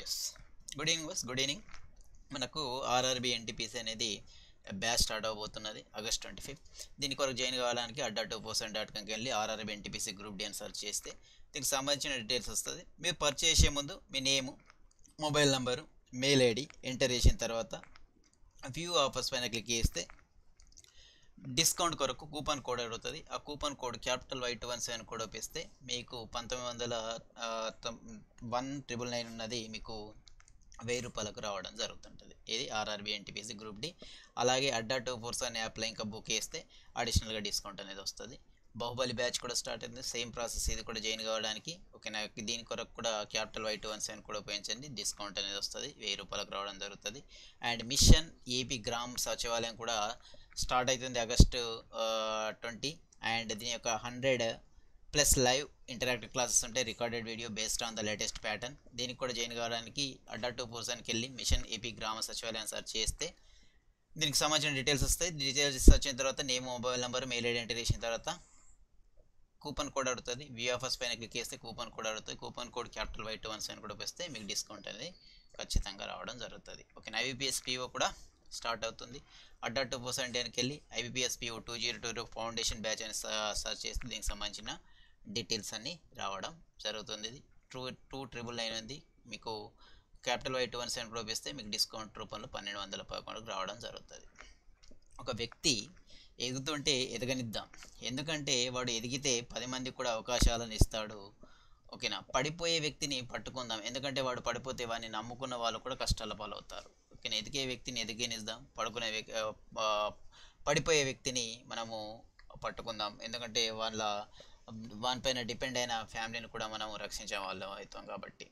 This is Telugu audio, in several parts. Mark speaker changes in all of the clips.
Speaker 1: Yes good evening boss good evening మనకు ఆర్ఆర్బి ఎన్టీపీసీ అనేది బ్యాచ్ స్టార్ట్ అవబోతున్నది ఆగస్ట్ ట్వంటీ ఫిఫ్త్ దీని కొరకు జాయిన్ కావడానికి అడ్డా టూ పర్సెంట్ డాట్ కామ్కి వెళ్ళి ఆర్ఆర్బి ఎన్టీపీసీ గ్రూప్ డి అని సెర్చ్ చేస్తే దీనికి సంబంధించిన డీటెయిల్స్ వస్తుంది మీరు పర్చేస్ చేసే ముందు మీ name mobile number mail ID enter చేసిన తర్వాత వ్యూ ఆఫర్స్ పైన క్లిక్ చేస్తే డిస్కౌంట్ కొరకు కూపన్ కోడ్ అడుగుతుంది ఆ coupon code capital Y two one seven code ఒప్పిస్తే మీకు పంతొమ్మిది వందల వన్ ట్రిపుల్ నైన్ ఉన్నది మీకు వెయ్యి రూపాయలకు రావడం జరుగుతుంటుంది ఇది ఆర్ఆర్బి ఎన్టీపీసీ గ్రూప్ డి అలాగే అడ్డా టూ ఫోర్స్ అనే యాప్లో ఇంకా బుక్ చేస్తే అడిషనల్గా డిస్కౌంట్ అనేది వస్తుంది బాహుబలి బ్యాచ్ కూడా స్టార్ట్ అయింది సేమ్ ప్రాసెస్ ఇది కూడా జాయిన్ కావడానికి ఓకే నాకు దీని కొరకు కూడా capital Y two one seven కూడా ఉపయోగించండి డిస్కౌంట్ అనేది వస్తుంది వెయ్యి రూపాయలకు రావడం జరుగుతుంది అండ్ మిషన్ ఏపీ గ్రామ్ సచివాలయం కూడా స్టార్ట్ అవుతుంది ఆగస్టు ట్వంటీ అండ్ దీని యొక్క hundred plus live interactive classes ఉంటాయి recorded video based on the latest pattern దీనికి కూడా జాయిన్ కావడానికి అడ్డా టూ పర్సన్కి వెళ్ళి machine AP Grama Sachivalayam search చేస్తే దీనికి సంబంధించిన డీటెయిల్స్ వస్తాయి డీటెయిల్స్ వచ్చిన తర్వాత name mobile number mail ID enter చేసిన తర్వాత కూపన్ కోడ్ అడుగుతుంది విఆఫర్స్ పైన క్లిక్ చేస్తే కూపన్ కోడ్ అడుగుతుంది coupon code capital Y two one seven కూడా వస్తే మీకు డిస్కౌంట్ అనేది ఖచ్చితంగా రావడం జరుగుతుంది ఓకే ఐబీపీఎస్ పీఓ కూడా స్టార్ట్ అవుతుంది అడ్డా టూ పర్సెంట్ అని వెళ్ళి I B P S P O two zero two foundation batch అని సర్చ్ చేస్తే దీనికి సంబంధించిన డీటెయిల్స్ అన్నీ రావడం జరుగుతుంది ఇది టూ టూ ట్రిపుల్ నైన్ ఉంది మీకు capital Y two one seven కూడా ఇస్తే మీకు డిస్కౌంట్ రూపంలో పన్నెండు వందల పదకొండుకు రావడం జరుగుతుంది ఒక వ్యక్తి ఎదుగుతుంటే ఎదగనిద్దాం ఎందుకంటే వాడు ఎదిగితే పది మందికి కూడా అవకాశాలను ఇస్తాడు ఓకేనా పడిపోయే వ్యక్తిని పట్టుకుందాం ఎందుకంటే వాడు పడిపోతే వాడిని నమ్ముకున్న వాళ్ళు కూడా కష్టాల పాలవుతారు ఓకేనా ఎదిగే వ్యక్తిని ఎదిగనిద్దాం పడుకునే వ్యక్తి పడిపోయే వ్యక్తిని మనము పట్టుకుందాం ఎందుకంటే వాళ్ళ వానిపైన డిపెండ్ అయిన ఫ్యామిలీని కూడా మనం రక్షించే వాళ్ళం అవుతాం కాబట్టి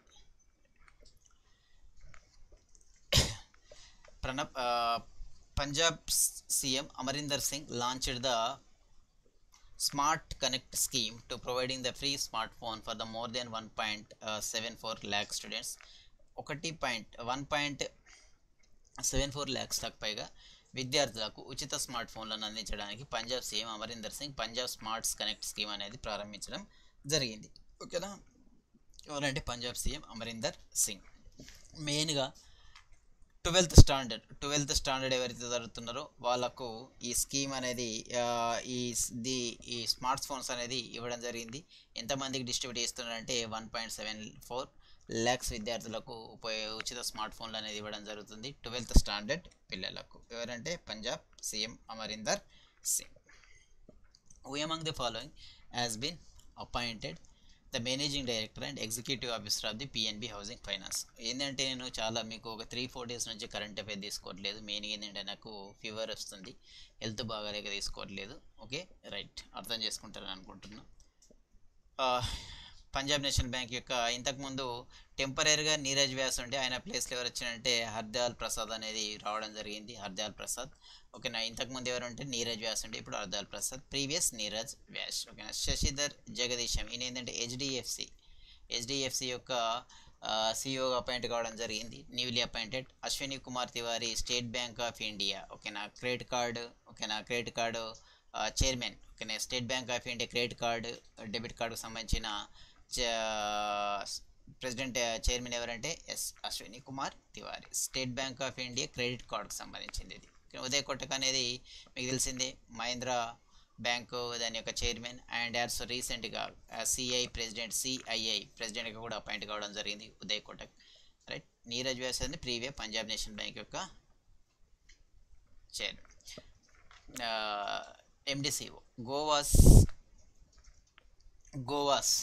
Speaker 1: Pranab Punjab C M Amarinder Singh launched the smart connect scheme to providing the free smart phone for the more than one point seven four lakh students ఒకటి point one point seven four ల్యాక్స్లకు పైగా విద్యార్థులకు ఉచిత స్మార్ట్ ఫోన్లను అందించడానికి Punjab C M Amarinder Singh Punjab smarts connect scheme అనేది ప్రారంభించడం జరిగింది ఓకేనా ఎవరంటే పంజాబ్ సీఎం అమరీందర్ సింగ్ మెయిన్గా ట్వెల్త్ స్టాండర్డ్ ట్వెల్త్ స్టాండర్డ్ ఎవరైతే జరుగుతున్నారో వాళ్ళకు ఈ స్కీమ్ అనేది ఈ ది ఈ స్మార్ట్ ఫోన్స్ అనేది ఇవ్వడం జరిగింది ఎంతమందికి డిస్ట్రిబ్యూట్ చేస్తున్నారంటే one point seven four lakhs విద్యార్థులకు ఉపయోగ ఉచిత స్మార్ట్ ఫోన్లు అనేది ఇవ్వడం జరుగుతుంది ట్వెల్త్ స్టాండర్డ్ పిల్లలకు ఎవరంటే Punjab C M Amarinder Singh who among the following has been appointed the managing director and executive officer of the P N B housing finance ఏంటంటే నేను చాలా మీకు ఒక త్రీ ఫోర్ డేస్ నుంచి కరెంట్ అఫేర్ తీసుకోవట్లేదు మెయిన్ ఏంటంటే నాకు ఫీవర్ వస్తుంది హెల్త్ బాగాలేక తీసుకోవట్లేదు ఓకే రైట్ అర్థం చేసుకుంటారని అనుకుంటున్నాను పంజాబ్ నేషనల్ బ్యాంక్ యొక్క ఇంతకుముందు టెంపరీగా నీరజ్ వ్యాస్ ఉంటే ఆయన ప్లేస్లో ఎవరు వచ్చినంటే హర్దయాల్ ప్రసాద్ అనేది రావడం జరిగింది హర్దయాల్ ప్రసాద్ ఓకేనా ఇంతకుముందు ఎవరు ఉంటే నీరజ్ వ్యాస్ ఉంటే ఇప్పుడు హర్దయాల్ ప్రసాద్ ప్రీవియస్ నీరజ్ వ్యాస్ ఓకేనా శశిధర్ జగదీశం ఈయన ఏంటంటే హెచ్డిఎఫ్సి హెచ్డిఎఫ్సి యొక్క సిఇఓగా అపాయింట్ కావడం జరిగింది newly appointed Ashwini Kumar Tiwari state bank of India ఓకేనా క్రెడిట్ కార్డు ఓకేనా క్రెడిట్ కార్డు చైర్మన్ ఓకేనా state bank of India credit card debit కార్డుకు సంబంధించిన ప్రెసిడెంట్ చైర్మన్ ఎవరంటే yes Ashwini Kumar Tiwari state bank of India credit కార్డుకు సంబంధించింది ఇది ఉదయ్ కొట్టక్ అనేది మీకు తెలిసిందే మహేంద్ర బ్యాంకు దాని యొక్క చైర్మన్ అండ్ ఆల్సో రీసెంట్గా సిఐ ప్రెసిడెంట్ సిఐఐ ప్రెసిడెంట్గా కూడా అపాయింట్ కావడం జరిగింది ఉదయ్ కొటక్ రైట్ నీరజ్ వ్యాస్ అనేది ప్రీవియస్ పంజాబ్ నేషనల్ బ్యాంక్ యొక్క chairman MD CEO Goa's Goa's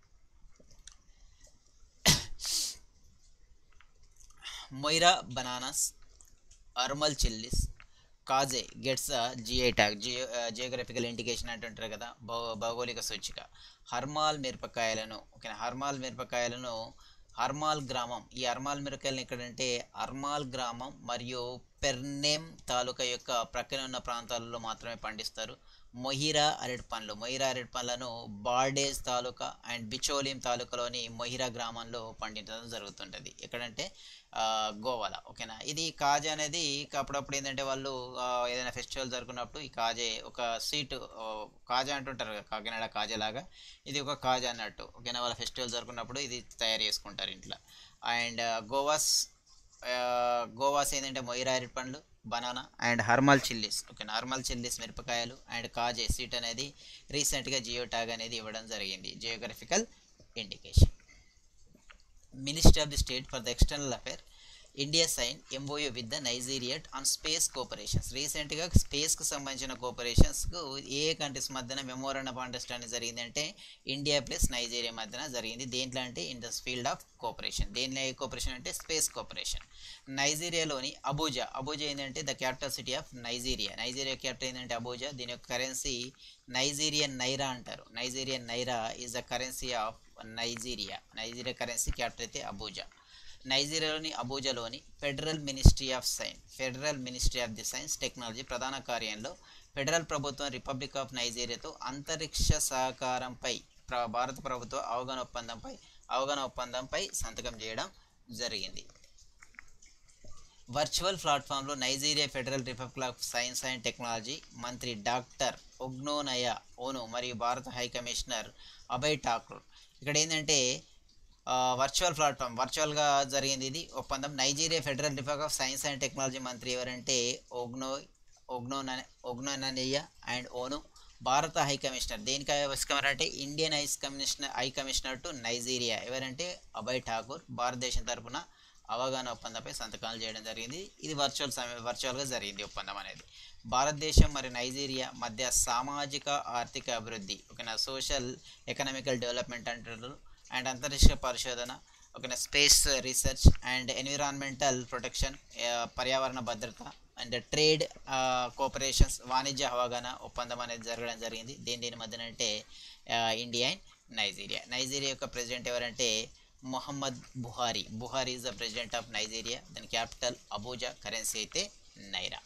Speaker 1: Moira bananas Harmal chillies Khaje gets GI tag geo geographical indication అంటుంటారు కదా భౌ భౌగోళిక సూచిక హర్మాల్ మిరపకాయలను ఓకే హర్మాల్ మిరపకాయలను హర్మాల్ గ్రామం ఈ హర్మాల్ మిరపకాయలను ఎక్కడంటే హర్మాల్ గ్రామం మరియు పెర్నేమ్ తాలూకా యొక్క ప్రక్కన ఉన్న ప్రాంతాలలో మాత్రమే పండిస్తారు మొహిరా అరటి పండ్లు మొహిరా అరటి పండ్లను బార్డేజ్ తాలూకా అండ్ బిచోలిం తాలూకాలోని మొహిరా గ్రామంలో పండించడం జరుగుతుంటుంది ఎక్కడంటే ఆ, గోవాలో ఓకేనా ఇది కాజా అనేది అప్పుడప్పుడు ఏంటంటే వాళ్ళు ఆ, ఏదైనా ఫెస్టివల్ జరుపుకున్నప్పుడు ఈ కాజే ఒక స్వీట్ కాజా అంటుంటారు కదా, కాకినాడ కాజా లాగా ఇది ఒక కాజా అన్నట్టు ఓకేనా వాళ్ళ ఫెస్టివల్ జరుపుకున్నప్పుడు ఇది తయారు చేసుకుంటారు ఇంట్లో అండ్ గోవాస్ ఆ, గోవాస్ ఏంటంటే మొయిరా అరటి పండ్లు banana and Harmal chillies okay normal chillies మిరపకాయలు అండ్ కాజే సీట్ అనేది రీసెంట్గా జియో ట్యాగ్ అనేది ఇవ్వడం జరిగింది geographical indication ministry of the state for the external affair India sign MoU with the Nigeria on space cooperations రీసెంట్గా స్పేస్కి సంబంధించిన కోఆపరేషన్స్కు ఏ కంట్రీస్ మధ్యన మెమోరాండం ఆఫ్ అండర్స్టాండింగ్ జరిగిందంటే ఇండియా ప్లస్ నైజీరియా మధ్యన జరిగింది దేంట్లో అంటే in the field of cooperation దేంట్లో ఏ కోఆపరేషన్ అంటే స్పేస్ కోఆపరేషన్ నైజీరియాలోని అబూజా అబూజా ఏంటంటే the capital city of Nigeria Nigeria capital ఏంటంటే అబూజా దీని యొక్క కరెన్సీ నైజీరియన్ నైరా అంటారు Nigerian naira is the currency of Nigeria Nigeria currency capital అయితే అబూజా నైజీరియాలోని అబూజాలోని federal ministry of science federal ministry of the science technology ప్రధాన కార్యంలో ఫెడరల్ ప్రభుత్వం రిపబ్లిక్ ఆఫ్ నైజీరియాతో అంతరిక్ష సహకారంపై ప్ర భారత ప్రభుత్వ అవగాహన ఒప్పందంపై అవగాహన ఒప్పందంపై సంతకం చేయడం జరిగింది వర్చువల్ ప్లాట్ఫామ్లో Nigeria federal republic of science and technology మంత్రి డాక్టర్ ఒగ్నోనయ ఓను మరియు భారత హై కమిషనర్ అభయ్ ఠాకూర్ ఇక్కడ ఏంటంటే వర్చువల్ ప్లాట్ఫామ్ వర్చువల్గా జరిగింది ఇది ఒప్పందం Nigeria federal republic of science and technology మంత్రి ఎవరంటే ఒగ్నో ఒగ్నోన ఒగ్నోనయ్య అండ్ ఓను భారత హై కమిషనర్ దేనికి కమిషనర్ అంటే Indian high commissioner high commissioner to Nigeria ఎవరంటే అభయ్ ఠాకూర్ భారతదేశం తరపున అవగాహన ఒప్పందంపై సంతకాలు చేయడం జరిగింది ఇది వర్చువల్ సమయ వర్చువల్గా జరిగింది ఒప్పందం అనేది భారతదేశం మరియు నైజీరియా మధ్య సామాజిక ఆర్థిక అభివృద్ధి ఓకేనా సోషల్ ఎకనామికల్ డెవలప్మెంట్ అంటారు అండ్ అంతరిక్ష పరిశోధన ఓకేనా space research and environmental protection పర్యావరణ భద్రత అండ్ ట్రేడ్ కోఆపరేషన్స్ వాణిజ్య అవగాహన ఒప్పందం అనేది జరగడం జరిగింది దేని దీని మధ్యన అంటే ఇండియా అండ్ నైజీరియా నైజీరియా యొక్క ప్రెసిడెంట్ ఎవరంటే Mohammed Buhari Buhari is the president of Nigeria దాని క్యాపిటల్ అబూజా కరెన్సీ అయితే naira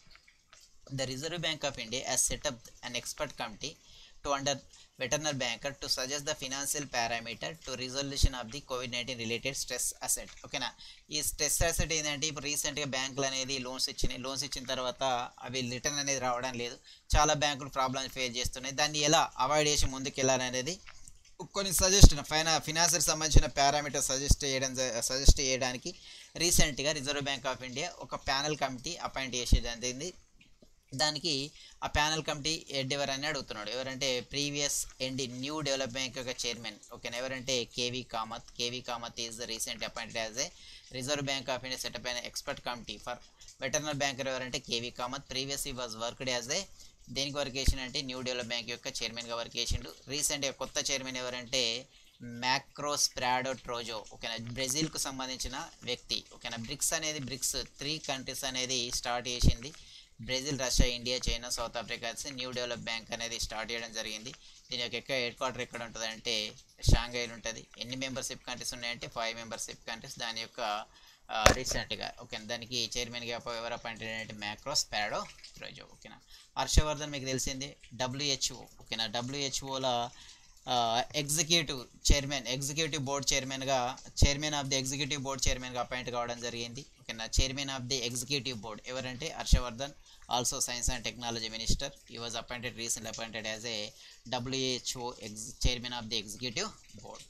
Speaker 1: The Reserve Bank of India has set up an expert committee to under veterinary banker to suggest the financial parameter to resolution of the COVID-19 related stress asset. ఓకేనా ఈ స్ట్రెస్ అసెట్ ఏంటంటే ఇప్పుడు రీసెంట్గా బ్యాంకులు అనేది లోన్స్ ఇచ్చినాయి లోన్స్ ఇచ్చిన తర్వాత అవి రిటర్న్ అనేది రావడం లేదు చాలా బ్యాంకులు ప్రాబ్లమ్స్ ఫేస్ చేస్తున్నాయి దాన్ని ఎలా అవాయిడ్ చేసి ముందుకు వెళ్ళాలనేది కొన్ని సజెస్ట్ ఫైనా ఫినాన్షియల్ సంబంధించిన పారామీటర్ సజెస్ట్ చేయడం సజెస్ట్ చేయడానికి రీసెంట్గా రిజర్వ్ బ్యాంక్ ఆఫ్ ఇండియా ఒక ప్యానల్ కమిటీ అపాయింట్ చేసేది జరిగింది దానికి ఆ ప్యానల్ కమిటీ హెడ్ ఎవరని అడుగుతున్నాడు ఎవరంటే previous MD new develop bank యొక్క చైర్మన్ ఓకేనా ఎవరంటే KV Kamath KV Kamath is the recent appointed as a reserve bank of India setup అయిన expert committee for veteran banker ఎవరంటే KV Kamath previous he was worked as a దేనికి వర్క్ చేసిండు అంటే న్యూ డెవలప్ బ్యాంక్ యొక్క చైర్మన్గా వర్క్ చేసిండు రీసెంట్గా కొత్త చైర్మన్ ఎవరంటే మ్యాక్రోస్ ప్రాడో ట్రోజో ఓకేనా బ్రెజిల్కు సంబంధించిన వ్యక్తి ఓకేనా బ్రిక్స్ అనేది బ్రిక్స్ త్రీ కంట్రీస్ అనేది స్టార్ట్ చేసింది Brazil Russia India China South Africa కలిసి న్యూ డెవలప్ బ్యాంక్ అనేది స్టార్ట్ చేయడం జరిగింది దీని యొక్క ఎక్క హెడ్ క్వార్టర్ ఎక్కడ ఉంటుంది అంటే షాంఘైలో ఉంటుంది ఎన్ని మెంబర్షిప్ కంట్రీస్ ఉన్నాయంటే ఫైవ్ మెంబర్షిప్ కంట్రీస్ దాని యొక్క రీసెంట్గా ఓకే దానికి చైర్మన్గా ఎవరు అపాయింటెడ్ అంటే మ్యాక్రోస్ ప్యాడో రోజు ఓకేనా హర్షవర్ధన్ మీకు తెలిసింది డబ్ల్యూహెచ్ఓ ఓకేనా డబ్ల్యూహెచ్ఓలో ఎగ్జిక్యూటివ్ చైర్మన్ ఎగ్జిక్యూటివ్ బోర్డ్ చైర్మన్గా chairman of the executive board చైర్మన్గా అపాయింట్ కావడం జరిగింది ఓకేనా chairman of the executive board ఎవరంటే Harshvardhan also science and technology minister he was appointed recent appointed as a WHO ఎగ్జ్ chairman of the executive board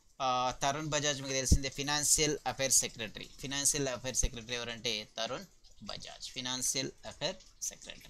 Speaker 1: Tarun Bajaj మీకు తెలిసిందే financial affairs secretary financial affairs secretary ఎవరంటే Tarun Bajaj financial affair secretary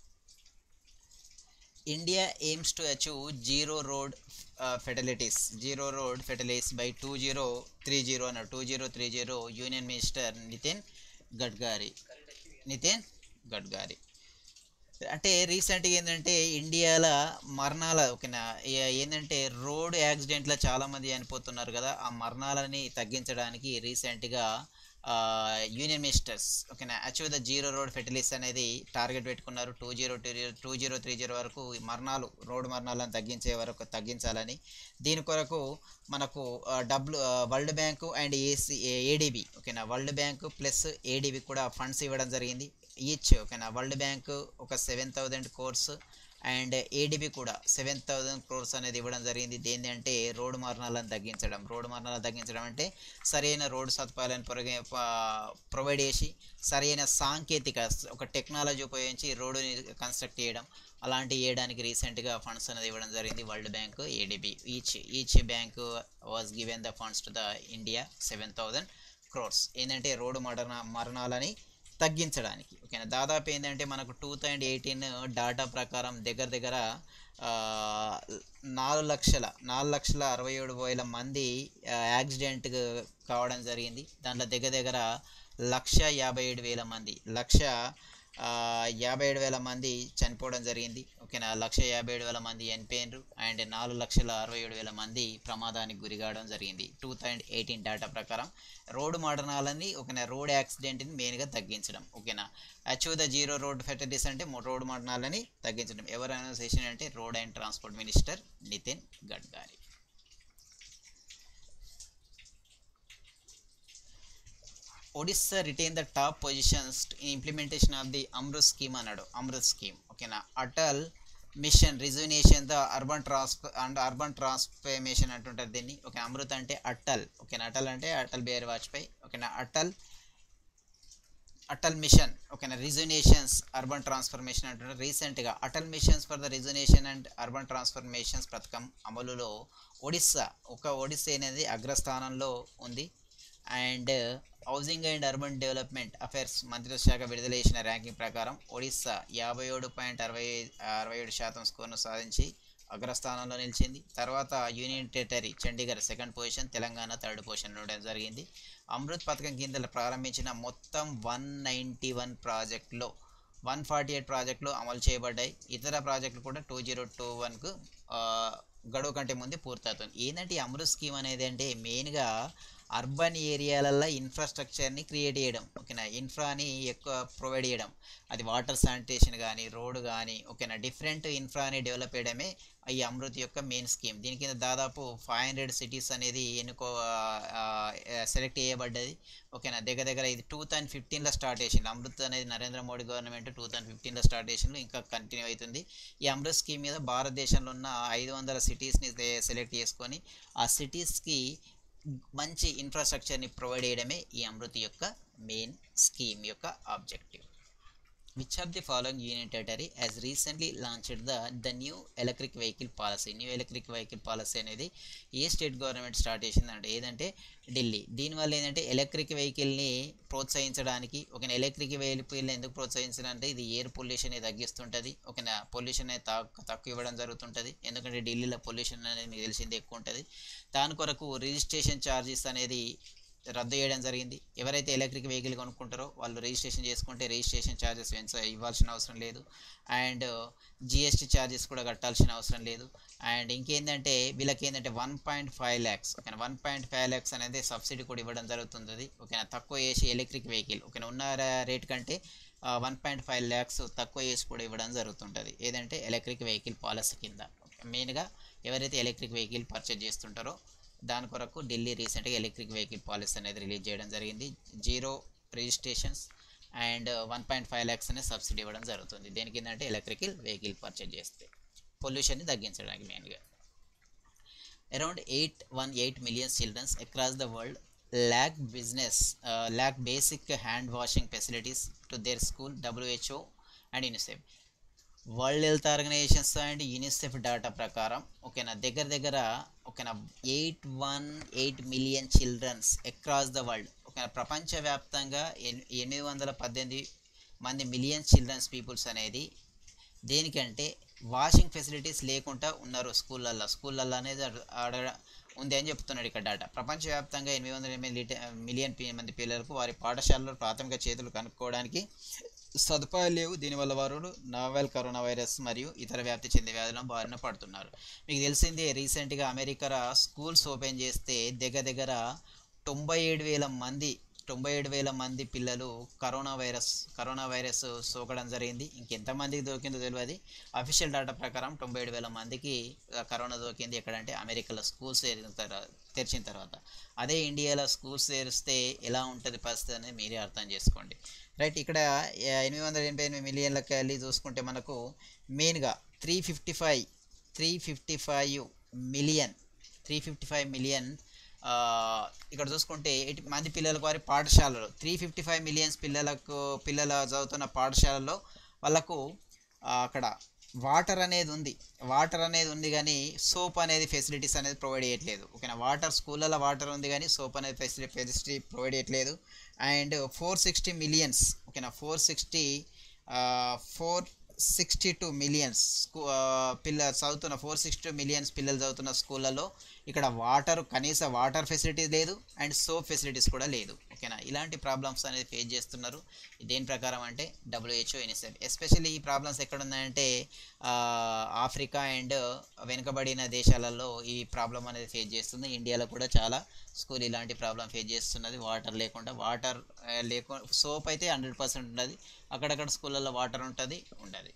Speaker 1: India aims to achieve zero road fatalities zero road fatalities by two zero three zero అన్నారు two zero three zero union minister Nitin Gadkari Nitin Gadkari అంటే రీసెంట్గా ఏంటంటే ఇండియాలో మరణాల ఓకేనా ఏ- ఏంటంటే రోడ్ యాక్సిడెంట్లో చాలామంది చనిపోతున్నారు కదా ఆ మరణాలని తగ్గించడానికి రీసెంట్గా యూనియన్ మినిస్టర్స్ ఓకేనా achieve the zero road fatalities అనేది టార్గెట్ పెట్టుకున్నారు two zero two zero two zero three zero వరకు ఈ మరణాలు రోడ్డు మరణాలను తగ్గించే వరకు తగ్గించాలని దీని కొరకు మనకు W world bank and AC ADB ఓకేనా వరల్డ్ బ్యాంకు ప్లస్ ఏడిబి కూడా ఫండ్స్ ఇవ్వడం జరిగింది ఈచ్ ఓకేనా వరల్డ్ బ్యాంక్ ఒక seven thousand crores and ADB కూడా సెవెన్ థౌజండ్ క్రోర్స్ అనేది ఇవ్వడం జరిగింది దేని అంటే రోడ్డు మరణాలను తగ్గించడం రోడ్డు మరణాలను తగ్గించడం అంటే సరైన రోడ్డు సదుపాయాలను పొరగే ప్రొవైడ్ చేసి సరైన సాంకేతిక ఒక టెక్నాలజీ ఉపయోగించి రోడ్డుని కన్స్ట్రక్ట్ చేయడం అలాంటి చేయడానికి రీసెంట్గా ఫండ్స్ అనేది ఇవ్వడం జరిగింది world bank ADB each each bank was given the funds to the India seven thousand crores ఏంటంటే రోడ్డు మరణ మరణాలని తగ్గించడానికి ఓకేనా దాదాపు ఏంటంటే మనకు టూ థౌజండ్ ఎయిటీన్ డాటా ప్రకారం దగ్గర దగ్గర ఆ, నాలుగు లక్షల నాలుగు లక్షల అరవై ఏడు వేల మంది ఆ, యాక్సిడెంట్ కావడం జరిగింది దాంట్లో దగ్గర దగ్గర లక్ష యాభై ఏడు వేల మంది లక్ష ఆ, యాభై ఏడు వేల మంది చనిపోవడం జరిగింది ఓకేనా లక్ష యాభై ఏడు వేల మంది చనిపోయినారు అండ్ నాలుగు లక్షల అరవై ఏడు వేల మంది ప్రమాదానికి గురి కావడం జరిగింది టూ థౌజండ్ ఎయిటీన్ డేటా ప్రకారం రోడ్డు మరణాలని ఓకేనా రోడ్ యాక్సిడెంట్ని మెయిన్గా తగ్గించడం ఓకేనా achieve the zero road fatalities అంటే మొ- రోడ్డు మరణాలని తగ్గించడం ఎవరు అనౌన్సేషన్ అంటే road and transport minister Nitin Gadkari Odisha retain the top positions in implementation of the AMRUT scheme అన్నాడు అమృత్ స్కీమ్ ఓకేనా Atal mission reservation the urban transfer and urban transformation అంటుంటారు దీన్ని ఓకే అమృత్ అంటే అటల్ ఓకేనా అటల్ అంటే అటల్ బిహారీ వాజ్పేయి ఓకేనా అటల్ అటల్ మిషన్ ఓకేనా రిజర్వేషన్స్ అర్బన్ ట్రాన్స్ఫర్మేషన్ అంటున్నారు రీసెంట్గా Atal missions for the reservation and urban transformations పథకం అమలులో ఒడిస్సా ఒక ఒడిస్సా అనేది అగ్రస్థానంలో ఉంది and housing and urban development affairs మంత్రిత్వ శాఖ విడుదల చేసిన ర్యాంకింగ్ ప్రకారం ఒడిస్సా యాభై ఏడు పాయింట్ అరవై అరవై ఏడు శాతం స్కోర్ను సాధించి అగ్రస్థానంలో నిలిచింది తర్వాత union territory Chandigarh second position Telangana third position ఉండడం జరిగింది అమృత్ పథకం కింద ప్రారంభించిన మొత్తం వన్ నైంటీ వన్ ప్రాజెక్టులో వన్ ఫార్టీ ఎయిట్ ప్రాజెక్టులు అమలు చేయబడ్డాయి ఇతర ప్రాజెక్టులు కూడా టూ జీరో టూ వన్కు గడువు కంటే ముందే పూర్తవుతుంది ఏంటంటే ఈ అమృత్ స్కీమ్ అనేది అంటే మెయిన్గా అర్బన్ ఏరియాలలో ఇన్ఫ్రాస్ట్రక్చర్ని క్రియేట్ చేయడం ఓకేనా ఇన్ఫ్రాని ఎక్కువ ప్రొవైడ్ చేయడం అది వాటర్ శానిటేషన్ కానీ రోడ్ కానీ ఓకేనా డిఫరెంట్ ఇన్ఫ్రాని డెవలప్ చేయడమే ఈ అమృత్ యొక్క మెయిన్ స్కీమ్ దీని కింద దాదాపు ఫైవ్ హండ్రెడ్ సిటీస్ అనేది ఎన్నుకో సెలెక్ట్ చేయబడ్డది ఓకేనా దగ్గర దగ్గర ఇది టూ థౌజండ్ ఫిఫ్టీన్లో స్టార్ట్ చేసింది అమృత్ అనేది Narendra Modi government two thousand ఫిఫ్టీన్లో స్టార్ట్ చేసింది ఇంకా కంటిన్యూ అవుతుంది ఈ అమృత్ స్కీమ్ మీద భారతదేశంలో ఉన్న ఐదు వందల సిటీస్ని సెలెక్ట్ చేసుకొని ఆ సిటీస్కి మంచి ఇన్ఫ్రాస్ట్రక్చర్ని ప్రొవైడ్ చేయడమే ఈ అమృత్ యొక్క మెయిన్ స్కీమ్ యొక్క objective which of the following union territory has recently launched the the new electric vehicle policy new electric vehicle policy అనేది ఏ స్టేట్ గవర్నమెంట్ స్టార్ట్ చేసిందంటే ఏదంటే ఢిల్లీ దీనివల్ల ఏంటంటే ఎలక్ట్రిక్ వెహికల్ని ప్రోత్సహించడానికి ఒక ఎలక్ట్రిక్ వెహికల్ని ఎందుకు ప్రోత్సహించాలంటే ఇది ఎయిర్ పొల్యూషన్ తగ్గిస్తుంటుంది ఒక పొల్యూషన్ అనేది తక్కువ తక్కువ ఇవ్వడం జరుగుతుంటుంది ఎందుకంటే ఢిల్లీలో పొల్యూషన్ అనేది మీకు తెలిసింది ఎక్కువ ఉంటుంది దాని కొరకు రిజిస్ట్రేషన్ ఛార్జెస్ అనేది రద్దు చేయడం జరిగింది ఎవరైతే ఎలక్ట్రిక్ వెహికల్ కొనుక్కుంటారో వాళ్ళు రిజిస్ట్రేషన్ చేసుకుంటే రిజిస్ట్రేషన్ ఛార్జెస్ ఇవ్వాల్సిన అవసరం లేదు అండ్ జిఎస్టీ ఛార్జెస్ కూడా కట్టాల్సిన అవసరం లేదు అండ్ ఇంకేంటంటే వీళ్ళకి ఏంటంటే వన్ పాయింట్ ఫైవ్ ల్యాక్స్ ఓకేనా వన్ పాయింట్ ఫైవ్ ల్యాక్స్ అనేది సబ్సిడీ కూడా ఇవ్వడం జరుగుతుంది ఓకేనా తక్కువ చేసి ఎలక్ట్రిక్ వెహికల్ ఓకేనా ఉన్న రేట్ కంటే వన్ పాయింట్ ఫైవ్ ల్యాక్స్ తక్కువ చేసి కూడా ఇవ్వడం జరుగుతుంటుంది ఏదంటే ఎలక్ట్రిక్ వెహికల్ పాలసీ కింద మెయిన్గా ఎవరైతే ఎలక్ట్రిక్ వెహికల్ పర్చేజ్ చేస్తుంటారో దాని కొరకు ఢిల్లీ రీసెంట్గా ఎలక్ట్రిక్ వెహికల్ పాలసీ అనేది రిలీజ్ చేయడం జరిగింది zero registrations and one point five lakhs అనేది సబ్సిడీ ఇవ్వడం జరుగుతుంది దేనికి ఏంటంటే ఎలక్ట్రికల్ వెహికల్ పర్చేజ్ చేస్తే పొల్యూషన్ని తగ్గించడానికి మెయిన్గా around eight one eight millions childrens across the world lack business lack basic hand washing facilities to their school WHO and UNICEF world health organizations and UNICEF data ప్రకారం ఓకేనా దగ్గర దగ్గర ఓకేనా eight one eight million childrens across the world ఓకేనా ప్రపంచవ్యాప్తంగా ఎన్ ఎనిమిది వందల పద్దెనిమిది మంది మిలియన్ చిల్డ్రన్స్ పీపుల్స్ అనేది దేనికంటే వాషింగ్ ఫెసిలిటీస్ లేకుండా ఉన్నారు స్కూళ్ళల్లో స్కూళ్ళల్లో అనేది అడ- ఆడ ఉంది అని చెప్తున్నాడు ఇక్కడ డేటా ప్రపంచవ్యాప్తంగా ఎనిమిది వందల ఎనిమిది లీట మిలియన్ పి- మంది పిల్లలకు వారి పాఠశాలలో ప్రాథమిక చేతులు కనుక్కోవడానికి సదుపాయాలు లేవు దీనివల్ల వారు నావెల్ కరోనా వైరస్ మరియు ఇతర వ్యాప్తి చెందే వ్యాధులను బారిన పడుతున్నారు మీకు తెలిసిందే రీసెంట్గా అమెరికా స్కూల్స్ ఓపెన్ చేస్తే దగ్గర దగ్గర తొంభై ఏడు వేల మంది తొంభై ఏడు వేల మంది పిల్లలు కరోనా వైరస్ కరోనా వైరస్ సోకడం జరిగింది ఇంకెంతమందికి దొరికిందో తెలియదు అఫీషియల్ డేటా ప్రకారం తొంభై ఏడు వేల మందికి ఆ, కరోనా దొరికింది ఎక్కడంటే అమెరికాలో స్కూల్స్ తెరిచిన తర్వాత తెరిచిన తర్వాత అదే ఇండియాలో స్కూల్స్ తెరిస్తే ఎలా ఉంటుంది పరిస్థితి అనేది మీరే అర్థం చేసుకోండి రైట్ ఇక్కడ ఆ, ఎనిమిది వందల ఎనభై ఎనిమిది మిలియన్లకి వెళ్ళి చూసుకుంటే మనకు మెయిన్గా three fifty five three fifty five million three fifty five million ఇక్కడ చూసుకుంటే ఎయిటీ మంది పిల్లలకు వారి పాఠశాలలో త్రీ ఫిఫ్టీ ఫైవ్ మిలియన్స్ పిల్లలకు పిల్లల చదువుతున్న పాఠశాలలో వాళ్ళకు ఆ, అక్కడ వాటర్ అనేది ఉంది వాటర్ అనేది ఉంది కానీ సోప్ అనేది ఫెసిలిటీస్ అనేది ప్రొవైడ్ చేయట్లేదు ఓకేనా వాటర్ స్కూళ్ళలో వాటర్ ఉంది కానీ సోప్ అనేది ఫెసిలిటీ ఫెసిలిటీ ప్రొవైడ్ చేయట్లేదు అండ్ ఫోర్ సిక్స్టీ మిలియన్స్ ఓకేనా four sixty four sixty two millions స్కూ పిల్ల చదువుతున్న ఫోర్ సిక్స్టీ టూ మిలియన్స్ పిల్లలు చదువుతున్న స్కూళ్ళలో ఇక్కడ వాటర్ కనీస వాటర్ ఫెసిలిటీస్ లేదు అండ్ సోప్ ఫెసిలిటీస్ కూడా లేదు ఓకేనా ఇలాంటి ప్రాబ్లమ్స్ అనేది ఫేస్ చేస్తున్నారు దేని ప్రకారం అంటే డబ్ల్యూహెచ్ఓ యూనిసెఫ్ ఎస్పెషల్లీ ఈ ప్రాబ్లమ్స్ ఎక్కడ ఉన్నాయంటే ఆ, ఆఫ్రికా అండ్ వెనుకబడిన దేశాలలో ఈ ప్రాబ్లం అనేది ఫేస్ చేస్తుంది ఇండియాలో కూడా చాలా స్కూల్ ఇలాంటి ప్రాబ్లం ఫేస్ చేస్తున్నది వాటర్ లేకుండా వాటర్ లేకుండా సోప్ అయితే హండ్రెడ్ పర్సెంట్ ఉన్నది అక్కడక్కడ స్కూళ్ళల్లో వాటర్ ఉంటుంది ఉండదు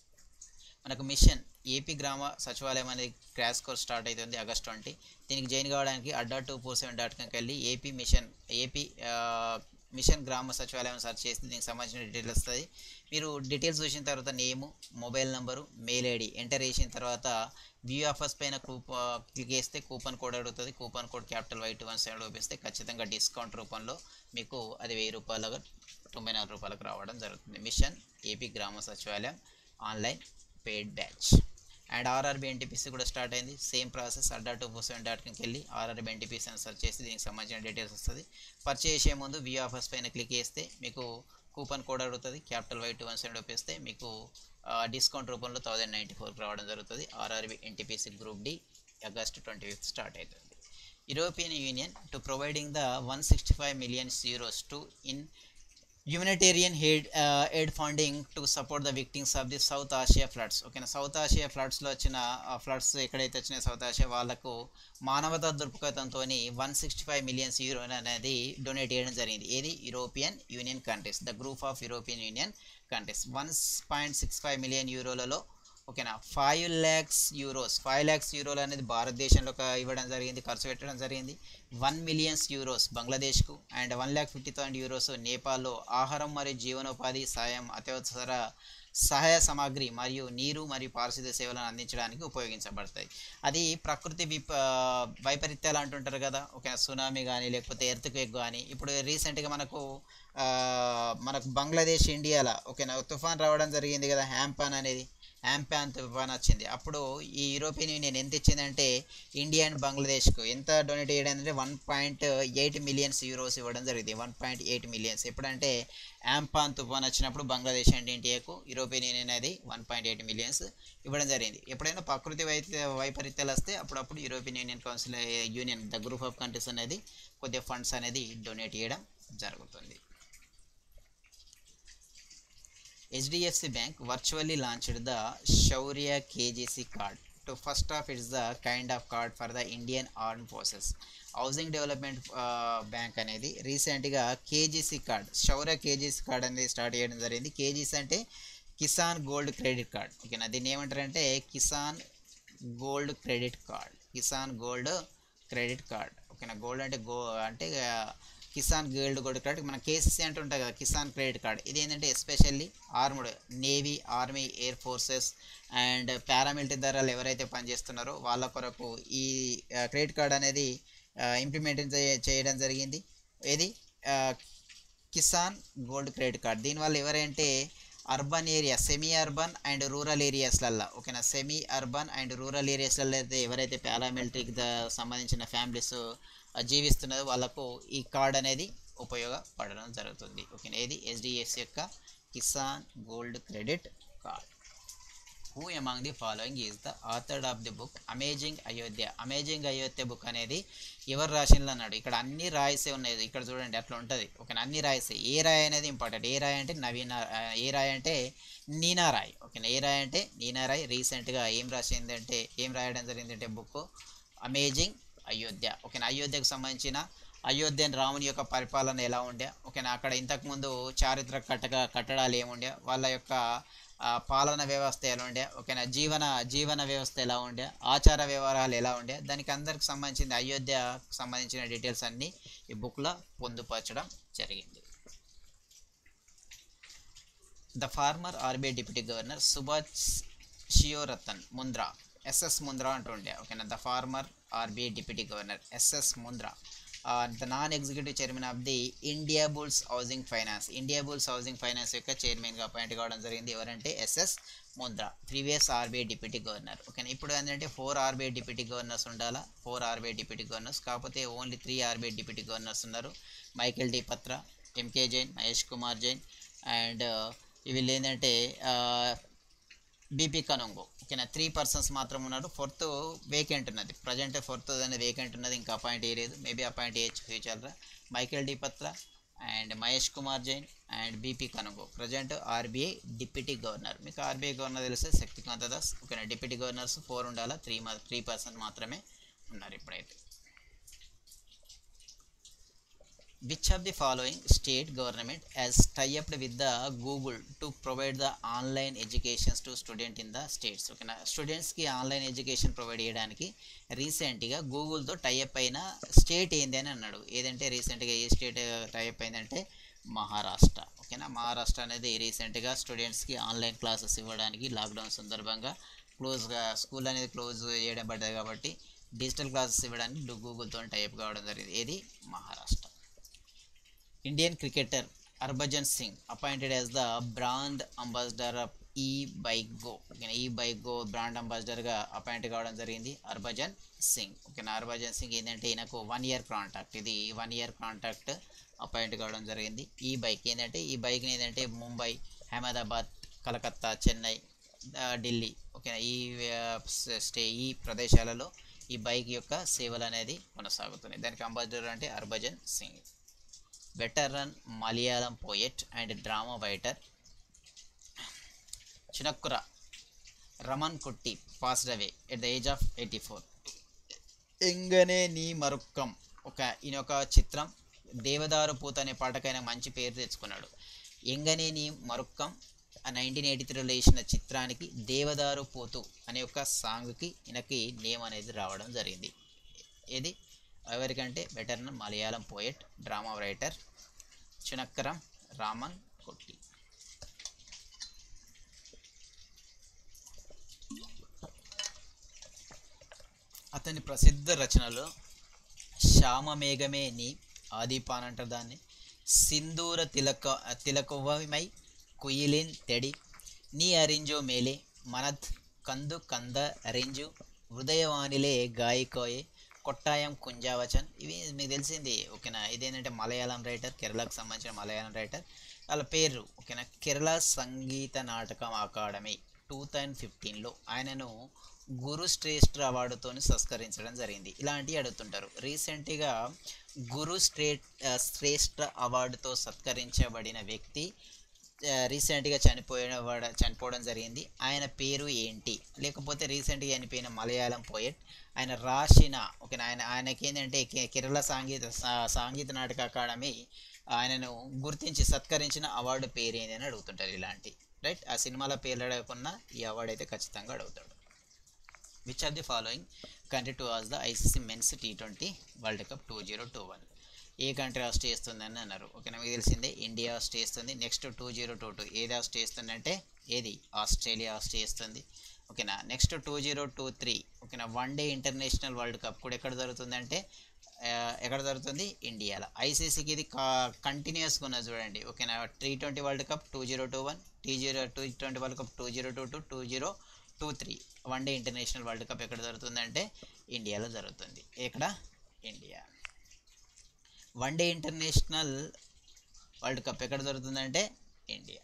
Speaker 1: మనకు మిషన్ ఏపీ గ్రామ సచివాలయం అనేది క్రాష్ కోర్స్ స్టార్ట్ అవుతుంది ఆగస్ట్ ట్వంటీ దీనికి జాయిన్ కావడానికి Adda two four seven dot కామ్కి వెళ్ళి ఏపీ మిషన్ ఏపీ ఆ, మిషన్ గ్రామ సచివాలయం సెర్చ్ చేసి దీనికి సంబంధించిన డీటెయిల్స్ వస్తుంది మీరు డీటెయిల్స్ చూసిన తర్వాత name mobile number mail ID enter చేసిన తర్వాత వ్యూ ఆఫర్స్ పైన కూప క్లిక్ చేస్తే కూపన్ కోడ్ అడుగుతుంది coupon code capital white one seven చూపిస్తే ఖచ్చితంగా డిస్కౌంట్ రూపంలో మీకు అది వెయ్యి రూపాయలుగా తొంభై నాలుగు రూపాయలకు రావడం జరుగుతుంది machine AP Grama Sachivalayam online paid batch and RRB NTPC కూడా స్టార్ట్ అయింది same process Adda two four seven dot కామ్కి వెళ్ళి ఆర్ఆర్బి ఎన్టీపీసీ అని సెర్చ్ చేసి దీనికి సంబంధించిన డీటెయిల్స్ వస్తుంది పర్చేస్ చేసే ముందు వ్యూ ఆఫర్స్ పైన క్లిక్ చేస్తే మీకు కూపన్ కోడ్ అడుగుతుంది క్యాపిటల్ వైట్ వన్ సెవెన్ చూపిస్తే మీకు డిస్కౌంట్ రూపంలో థౌజండ్ నైంటీ ఫోర్కి రావడం జరుగుతుంది RRB NTPC group D August twenty fifth start అవుతుంది European union to providing the one sixty five millions euros to in humanitarian head aid funding to support the victims of the South Asia floods ఓకేనా సౌత్ ఆసియా ఫ్లడ్స్లో వచ్చిన ఫ్లడ్స్ ఎక్కడైతే వచ్చినాయో సౌత్ ఆసియా వాళ్ళకు మానవతా దృక్పథంతో one sixty five millions euro అనేది డొనేట్ చేయడం జరిగింది ఏది European union countries the group of European union countries one point six five million యూరోలలో ఓకేనా five lakhs euros five lakhs యూరోలు అనేది భారతదేశంలో ఒక ఇవ్వడం జరిగింది ఖర్చు పెట్టడం జరిగింది వన్ మిలియన్స్ యూరోస్ బంగ్లాదేశ్కు and one lakh fifty thousand euros నేపాల్లో ఆహారం మరియు జీవనోపాధి సాయం అత్యవసర సహాయ సామాగ్రి మరియు నీరు మరియు పారిశుద్ధ్య సేవలను అందించడానికి ఉపయోగించబడతాయి అది ప్రకృతి విప వైపరీత్యాలు అంటుంటారు కదా ఒక సునామీ కానీ లేకపోతే ఎర్త్క్వేక్ కానీ ఇప్పుడు రీసెంట్గా మనకు ఆ, మనకు బంగ్లాదేశ్ ఇండియాలో ఓకేనా తుఫాన్ రావడం జరిగింది కదా హ్యాంపాన్ అనేది హ్యాంపాన్ తుఫాన్ వచ్చింది అప్పుడు ఈ యూరోపియన్ యూనియన్ ఎంత ఇచ్చిందంటే ఇండియా అండ్ బంగ్లాదేశ్కు ఎంత డొనేట్ చేయడం అంటే one point eight millions euros ఇవ్వడం జరిగింది వన్ పాయింట్ ఎయిట్ మిలియన్స్ ఎప్పుడంటే యాంపాన్ తుఫాన్ వచ్చినప్పుడు బంగ్లాదేశ్ అండ్ ఇండియాకు యూరోపియన్ యూనియన్ అనేది వన్ పాయింట్ ఎయిట్ మిలియన్స్ ఇవ్వడం జరిగింది ఎప్పుడైనా ప్రకృతి వై వైపరీత్యాలు వస్తే అప్పుడప్పుడు European union council union the group of countries అనేది కొద్దిగా ఫండ్స్ అనేది డొనేట్ చేయడం జరుగుతుంది HDFC Bank virtually launched the Shaurya KGC card to first of its the kind of card for the Indian Armed Forces. Housing development bank అనేది రీసెంట్గా KGC card Shaurya KGC card అనేది స్టార్ట్ చేయడం జరిగింది కేజీసీ అంటే కిసాన్ గోల్డ్ క్రెడిట్ కార్డ్ ఓకేనా దీన్ని ఏమంటారంటే Kisan gold credit card Kisan gold credit card ఓకేనా గోల్డ్ అంటే గో అంటే ఆ, కిసాన్ గోల్డ్ గోల్డ్ కార్డ్ మన కేసీసీ అంటే ఉంటుంది కదా కిసాన్ క్రెడిట్ కార్డ్ ఇది ఏంటంటే especially armed navy army air forces and paramilitary ధరలు ఎవరైతే పనిచేస్తున్నారో వాళ్ళ కొరకు ఈ క్రెడిట్ కార్డ్ అనేది ఇంప్లిమెంట్ చేయడం జరిగింది ఏది ఆ, కిసాన్ గోల్డ్ క్రెడిట్ కార్డ్ దీనివల్ల ఎవరంటే urban area semi urban and rural ఏరియాస్లల్లో ఓకేనా సెమీ అర్బన్ అండ్ రూరల్ ఏరియాస్లలో అయితే ఎవరైతే పారామిలిటరీకి సంబంధించిన ఫ్యామిలీస్ జీవిస్తున్నారో వాళ్ళకు ఈ కార్డ్ అనేది ఉపయోగపడడం జరుగుతుంది ఓకేనా ఏది ఎస్డిఎస్ యొక్క Kisan gold credit card who among the following is the author of the book amazing Ayodhya amazing Ayodhya book అనేది ఎవరు రాసిండ్రు అన్నాడు ఇక్కడ అన్ని రాయిసే ఉన్నాయి ఇక్కడ చూడండి అట్లా ఉంటుంది ఓకేనా అన్ని రాయిసే ఏ రాయి అనేది ఇంపార్టెంట్ ఏ రాయి అంటే నవీన ఆ, ఏ రాయి అంటే నీనా రాయ్ ఓకేనా ఏ రాయి అంటే నీనా రాయ్ రీసెంట్గా ఏం రాసిందంటే ఏం రాయడం జరిగిందంటే బుక్ అమేజింగ్ అయోధ్య ఓకేనా అయోధ్యకు సంబంధించిన అయోధ్య రాముని యొక్క పరిపాలన ఎలా ఉండే ఓకేనా అక్కడ ఇంతకుముందు చారిత్రక కట్టక కట్టడాలు ఏముండే వాళ్ళ యొక్క ఆ, పాలన వ్యవస్థ ఎలా ఉండే ఓకేనా జీవన జీవన వ్యవస్థ ఎలా ఉండే ఆచార వ్యవహారాలు ఎలా ఉండే దానికి అందరికి సంబంధించిన అయోధ్యకు సంబంధించిన డీటెయిల్స్ అన్నీ ఈ బుక్లో పొందుపరచడం జరిగింది the former RBI deputy governor Subhash Sheoratan Mundra SS Mundra అంటుండే ఓకేనా the former RBI deputy governor SS Mundra the non executive chairman of the Indiabulls housing finance Indiabulls housing finance యొక్క చైర్మన్గా అపాయింట్ కావడం జరిగింది ఎవరంటే SS Mundra previous RBI deputy governor ఓకేనా ఇప్పుడు ఏంటంటే ఫోర్ ఆర్బీఐ డిప్యూటీ గవర్నర్స్ ఉండాలా ఫోర్ ఆర్బీఐ డిప్యూటీ గవర్నర్స్ కాకపోతే only three RBI deputy governors ఉన్నారు మైకేల్ డి పత్ర ఎంకే జైన్ మహేష్ కుమార్ జైన్ అండ్ వీళ్ళు ఏంటంటే బీపీ కనుంగు ఓకేనా త్రీ పర్సన్స్ మాత్రం ఉన్నారు ఫోర్త్ వేకెంట్ ఉన్నది ప్రజెంట్ ఫోర్త్ అనేది వేకెంట్ ఉన్నది ఇంకా అపాయింట్ చేయలేదు మేబీ అపాయింట్ చేయొచ్చు ఫ్యూచర్లో Michael D Patra and Mahesh Kumar Jain and BP Kanungo present RBI deputy governor మీకు ఆర్బీఐ గవర్నర్ తెలిస్తే శక్తికాంత దాస్ ఓకేనా డిప్యూటీ గవర్నర్స్ ఫోర్ ఉండాలా త్రీ మా త్రీ పర్సెంట్ మాత్రమే ఉన్నారు ఇప్పుడైతే which of the following state government has tie-up with the google to provide the online educations to student in the states ఓకేనా స్టూడెంట్స్కి ఆన్లైన్ ఎడ్యుకేషన్ ప్రొవైడ్ చేయడానికి రీసెంట్గా గూగుల్తో టైఅప్ అయిన స్టేట్ ఏంది అని అన్నాడు ఏదంటే రీసెంట్గా ఏ స్టేట్ టైఅప్ అయిందంటే మహారాష్ట్ర ఓకేనా మహారాష్ట్ర అనేది రీసెంట్గా స్టూడెంట్స్కి ఆన్లైన్ క్లాసెస్ ఇవ్వడానికి లాక్డౌన్ సందర్భంగా క్లోజ్గా స్కూల్ అనేది క్లోజ్ చేయడం పడ్డది కాబట్టి డిజిటల్ క్లాసెస్ ఇవ్వడానికి గూగుల్తో టైప్ కావడం జరిగింది ఏది Maharashtra Indian cricketer Harbhajan Singh appointed as the brand ambassador of e bike go ఓకేనా ఈ బైక్ గో బ్రాండ్ అంబాసిడర్గా అపాయింట్ కావడం జరిగింది హర్భజన్ సింగ్ ఓకేనా హర్భజన్ సింగ్ ఏంటంటే ఈయనకు వన్ ఇయర్ కాంటాక్ట్ ఇది వన్ ఇయర్ కాంటాక్ట్ అపాయింట్ కావడం జరిగింది ఈ బైక్ ఏంటంటే ఈ బైక్ని ఏంటంటే ముంబై అహ్మదాబాద్ కలకత్తా చెన్నై ఆ, ఢిల్లీ ఓకేనా ఈ ఆ, స- స్టే ఈ ప్రదేశాలలో ఈ బైక్ యొక్క సేవలు అనేది కొనసాగుతున్నాయి దానికి అంబాసిడర్ అంటే Harbhajan Singh veteran Malayalam poet and drama writer Chunakkara Raman Kutty passed away at the age of eighty four ఎంగనే నీ మరుక్కం ఒక ఈయన ఒక చిత్రం దేవదారు పూత అనే పాటకైనా మంచి పేరు తెచ్చుకున్నాడు ఎంగనే నీ మరుక్కం నైన్టీన్ ఎయిటీ త్రీలో వేసిన చిత్రానికి దేవదారు పోతు అనే ఒక సాంగ్కి ఈయనకి నేమ్ అనేది రావడం జరిగింది ఏది ఎవరికంటే veteran Malayalam poet drama writer Chunakkara Raman Kutty అతని ప్రసిద్ధ రచనలు శ్యామమేఘమే నీ ఆదిపాన్ అంటారు దాన్ని సింధూర తిలక తిలకువమై కుయిలిన్ తెడి నీ అరింజో మేలే మనద్ కందు కంద అరింజు హృదయవాణిలే గాయకోయే కొట్టాయం కుంజావచన్ ఇవి మీకు తెలిసింది ఓకేనా ఇదేంటంటే మలయాళం రైటర్ కేరళకు సంబంధించిన మలయాళం రైటర్ వాళ్ళ పేరు ఓకేనా కేరళ సంగీత నాటకం అకాడమీ టూ థౌజండ్ ఫిఫ్టీన్లో ఆయనను గురు శ్రేష్ఠ అవార్డుతో సత్కరించడం జరిగింది ఇలాంటివి అడుగుతుంటారు రీసెంట్గా గురు స్ట్రేట్ శ్రేష్ఠ అవార్డుతో సత్కరించబడిన వ్యక్తి ఆ, రీసెంట్గా చనిపోయిన వాడ చనిపోవడం జరిగింది ఆయన పేరు ఏంటి లేకపోతే రీసెంట్గా చనిపోయిన మలయాళం పోయెట్ ఆయన రాసిన ఓకే ఆయన ఆయనకి ఏంటంటే కే- కేరళ సంగీత సా- సంగీత నాటక అకాడమీ ఆయనను గుర్తించి సత్కరించిన అవార్డు పేరు ఏంటి అని అడుగుతుంటారు ఇలాంటి రైట్ ఆ సినిమాల పేర్లు అడగకుండా ఈ అవార్డు అయితే ఖచ్చితంగా అడుగుతాడు which are the following country to was the ICC men's T twenty world cup two zero two one a country host చేస్తుందని అన్నారు ఓకేనా మీకు తెలిసిందే ఇండియా హోస్ట్ చేస్తుంది next two zero two two ఏది హోస్ట్ చేస్తుందంటే ఏది ఆస్ట్రేలియా హోస్ట్ చేస్తుంది ఓకేనా next two zero two three ఓకేనా one day international world cup కూడా ఎక్కడ జరుగుతుందంటే ఆ, ఎక్కడ జరుగుతుంది ఇండియాలో ఐసీసీకి ఇది కా కంటిన్యూస్గా ఉన్నది చూడండి ఓకేనా T twenty world cup two zero two one T zero two twenty world cup two zero two two two zero two three one day international world cup ఎక్కడ జరుగుతుందంటే ఇండియాలో జరుగుతుంది ఎక్కడ India one day international world cup ఎక్కడ జరుగుతుందంటే India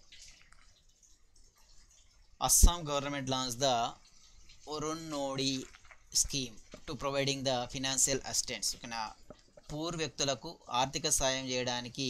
Speaker 1: Assam government launch the Orunodoi scheme to providing the financial assistance ఓకేనా పూర్ వ్యక్తులకు ఆర్థిక సాయం చేయడానికి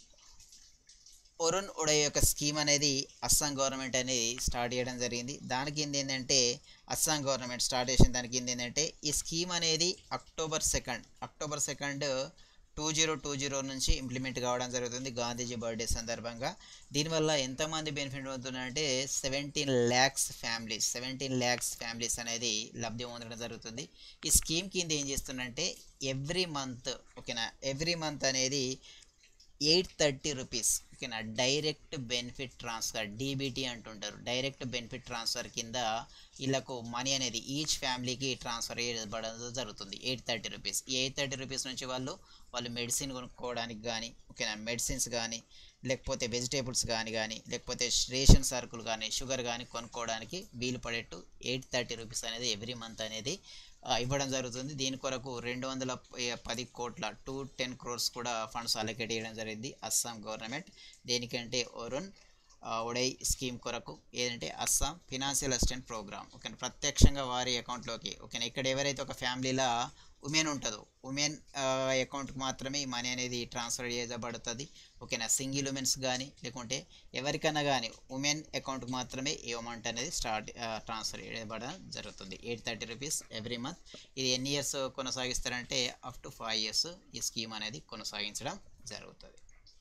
Speaker 1: ఒరుణ్ ఉడయ్ యొక్క స్కీమ్ అనేది అస్సాం గవర్నమెంట్ అనేది స్టార్ట్ చేయడం జరిగింది దానికి ఏంది ఏంటంటే అస్సాం గవర్నమెంట్ స్టార్ట్ చేసిన దానికి ఏంది ఏంటంటే ఈ స్కీమ్ అనేది October second October second two zero two zero నుంచి ఇంప్లిమెంట్ కావడం జరుగుతుంది గాంధీజీ బర్త్డే సందర్భంగా దీనివల్ల ఎంతమంది బెనిఫిట్ అవుతున్నారంటే seventeen lakhs families seventeen lakhs families అనేది లబ్ధి పొందడం జరుగుతుంది ఈ స్కీమ్ కింద ఏం చేస్తుందంటే ఎవ్రీ మంత్ ఓకేనా ఎవ్రీ మంత్ అనేది ఎయిట్ థర్టీ రూపీస్ ఓకేనా డైరెక్ట్ బెనిఫిట్ ట్రాన్స్ఫర్ డీబీటీ అంటుంటారు డైరెక్ట్ బెనిఫిట్ ట్రాన్స్ఫర్ కింద వీళ్ళకు మనీ అనేది ఈచ్ ఫ్యామిలీకి ట్రాన్స్ఫర్ చేయబడడం జరుగుతుంది ఎయిట్ థర్టీ రూపీస్ ఈ ఎయిట్ థర్టీ రూపీస్ నుంచి వాళ్ళు వాళ్ళు మెడిసిన్ కొనుక్కోవడానికి కానీ ఓకేనా మెడిసిన్స్ కానీ లేకపోతే వెజిటేబుల్స్ కానీ కానీ లేకపోతే రేషన్ సరుకులు కానీ షుగర్ కానీ కొనుక్కోవడానికి వీలు పడేట్టు ఎయిట్ థర్టీ రూపీస్ అనేది ఎవ్రీ మంత్ అనేది ఆ, ఇవ్వడం జరుగుతుంది దీని కొరకు రెండు వందల ప- పది కోట్ల టూ టెన్ క్రోర్స్ కూడా ఫండ్స్ అలొకేట్ చేయడం జరిగింది అస్సాం గవర్నమెంట్ దేనికంటే ఒరుణ్ ఆ, ఉడై స్కీమ్ కొరకు ఏదంటే Assam financial assistant program okay ప్రత్యక్షంగా వారి అకౌంట్లోకి ఓకే ఇక్కడ ఎవరైతే ఒక ఫ్యామిలీలో ఉమెన్ ఉంటుందో ఉమెన్ అకౌంట్కి మాత్రమే ఈ మనీ అనేది ట్రాన్స్ఫర్ చేయబడుతుంది ఓకేనా సింగిల్ ఉమెన్స్ కానీ లేకుంటే ఎవరికైనా కానీ ఉమెన్ అకౌంట్కి మాత్రమే ఈ అమౌంట్ అనేది స్టార్ట్ ట్రాన్స్ఫర్ చేయబడడం జరుగుతుంది eight thirty rupees every month ఇది ఎన్ని ఇయర్స్ కొనసాగిస్తారంటే అప్ టు ఫైవ్ ఇయర్స్ ఈ స్కీమ్ అనేది కొనసాగించడం జరుగుతుంది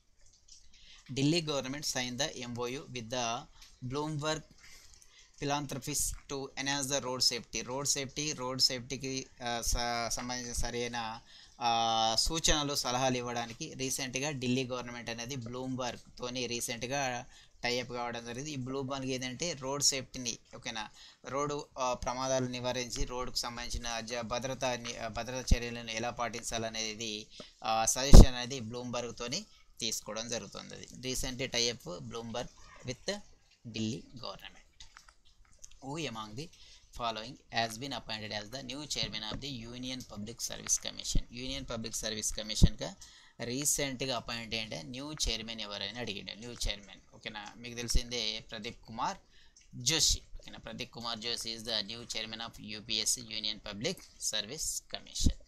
Speaker 1: Delhi government sign the MOU with the Bloomberg philanthropies to enhance the road safety road safety రోడ్ సేఫ్టీకి సంబంధించిన సరైన ఆ, సూచనలు సలహాలు ఇవ్వడానికి రీసెంట్గా ఢిల్లీ గవర్నమెంట్ అనేది బ్లూంబర్గ్ తోని రీసెంట్గా టైఅప్ కావడం జరిగింది ఈ బ్లూంబర్గ్ ఏంటంటే రోడ్ సేఫ్టీని ఓకేనా రోడ్డు ఆ, ప్రమాదాలు నివారించి రోడ్డుకు సంబంధించిన జ భద్రత ని- భద్రతా చర్యలను ఎలా పాటించాలనేది సజెషన్ అనేది బ్లూంబర్గ్తోని తీసుకోవడం జరుగుతుంది recent tie up Bloomberg with Delhi government who among the following has been appointed as the new chairman of the Union Public Service Commission union public service కమిషన్గా రీసెంట్గా అపాయింట్ అయ్యిండే న్యూ చైర్మన్ ఎవరైనా అడిగిండే న్యూ చైర్మన్ ఓకేనా మీకు తెలిసిందే ప్రదీప్ కుమార్ జోషి ఓకేనా Pradeep Kumar Joshi is the new chairman of UPSC union public service commission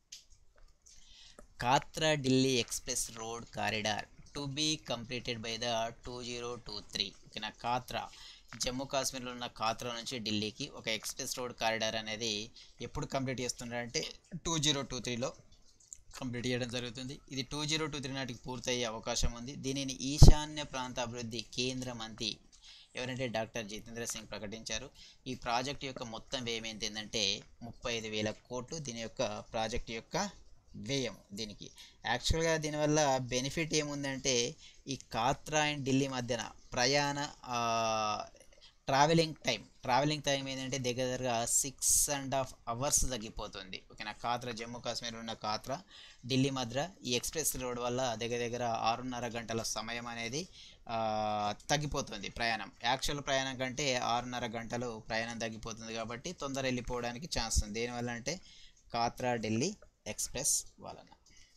Speaker 1: Katra Delhi express road corridor to be completed by the two zero two three ఓకేనా కాత్రా జమ్మూ కాశ్మీర్లో ఉన్న కాత్రా నుంచి ఢిల్లీకి ఒక ఎక్స్ప్రెస్ రోడ్ కారిడార్ అనేది ఎప్పుడు కంప్లీట్ చేస్తున్నారంటే టూ జీరో టూ త్రీలో కంప్లీట్ చేయడం జరుగుతుంది ఇది టూ జీరో టూ త్రీ నాటికి పూర్తయ్యే అవకాశం ఉంది దీనిని ఈశాన్య ప్రాంత అభివృద్ధి కేంద్ర మంత్రి ఎవరంటే డాక్టర్ జితేంద్ర సింగ్ ప్రకటించారు ఈ ప్రాజెక్ట్ యొక్క మొత్తం వ్యయం ఎంత ఏంటంటే ముప్పై ఐదు వేల కోట్లు దీని యొక్క ప్రాజెక్ట్ యొక్క వ్యయం దీనికి యాక్చువల్గా దీనివల్ల బెనిఫిట్ ఏముందంటే ఈ కాత్రా అండ్ ఢిల్లీ మధ్యన ప్రయాణ ఆ, ట్రావెలింగ్ టైం ట్రావెలింగ్ టైం ఏంటంటే దగ్గర దగ్గరగా సిక్స్ అండ్ హాఫ్ అవర్స్ తగ్గిపోతుంది ఓకేనా కాత్రా జమ్మూ కాశ్మీర్ ఉన్న కాత్రా ఢిల్లీ మధ్య ఈ ఎక్స్ప్రెస్ రోడ్ వల్ల దగ్గర దగ్గర ఆరున్నర గంటల సమయం అనేది ఆ, తగ్గిపోతుంది ప్రయాణం యాక్చువల్ ప్రయాణం కంటే ఆరున్నర గంటలు ప్రయాణం తగ్గిపోతుంది కాబట్టి తొందర వెళ్ళిపోవడానికి ఛాన్స్ ఉంది దేనివల్ల అంటే కాత్రా ఢిల్లీ ఎక్స్ప్రెస్ వలన